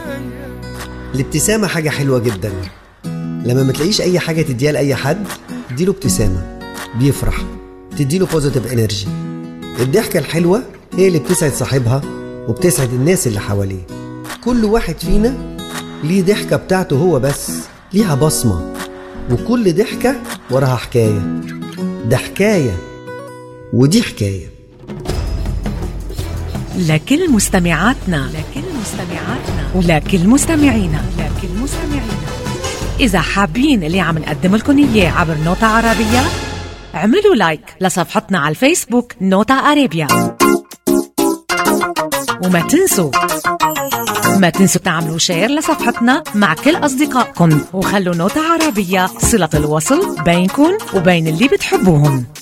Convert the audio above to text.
الابتسامة حاجة حلوة جدا لما ما تلاقيش أي حاجة تديها لأي حد اديله ابتسامة بيفرح تديله بوزيتيف انرجي الضحكة الحلوة هي اللي بتسعد صاحبها وبتسعد الناس اللي حواليه كل واحد فينا ليه ضحكة بتاعته هو بس ليها بصمة وكل ضحكة وراها حكاية ده حكاية ودي حكاية لكل مستمعاتنا لكل مستمعاتنا ولكل مستمعينا لكل مستمعينا إذا حابين اللي عم نقدم لكم إياه عبر نوتة عربية اعملوا لايك لصفحتنا على الفيسبوك نوتا أرابيا وما تنسوا ما تنسوا تعملوا شير لصفحتنا مع كل أصدقائكم وخلوا نوتة عربية صلة الوصل بينكم وبين اللي بتحبوهم